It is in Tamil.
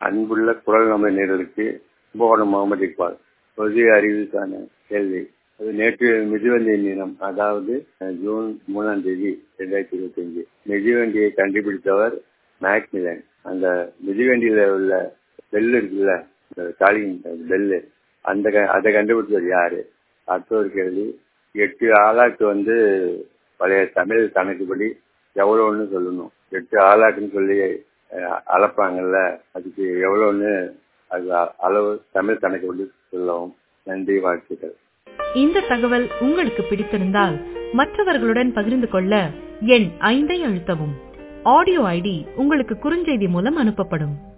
அன்புள்ள குரல் நம்ம நேர்களுக்கு கும்பகோணம் முகமது இக்பால் புதிய அறிவுக்கான கேள்வி அது நேற்று மிதிவண்டி தினம் அதாவது ஜூன் மூணாம் தேதி ரெண்டாயிரத்தி இருபத்தி அஞ்சு மிதிவண்டியை கண்டுபிடித்தவர் மேக்மிலன் அந்த மிதிவண்டியில உள்ள பெல் இருக்குல்ல காலிங் பெல்லு அந்த அதை கண்டுபிடிச்சவர் யாரு அடுத்த ஒரு கேள்வி எட்டு ஆளாக்கு வந்து பழைய தமிழ் கணக்குப்படி எவ்வளோன்னு சொல்லணும் எட்டு ஆளாக்குன்னு சொல்லி அளப்பாங்கல்ல அதுக்கு எவ்வளோன்னு அது அளவு தமிழ் கணக்குப்படி சொல்லவும் நன்றி வாழ்த்துக்கள் இந்த தகவல் உங்களுக்கு பிடித்திருந்தால் மற்றவர்களுடன் பகிர்ந்து கொள்ள எண் ஐந்தை அழுத்தவும் ஆடியோ ஐடி உங்களுக்கு குறுஞ்செய்தி மூலம் அனுப்பப்படும்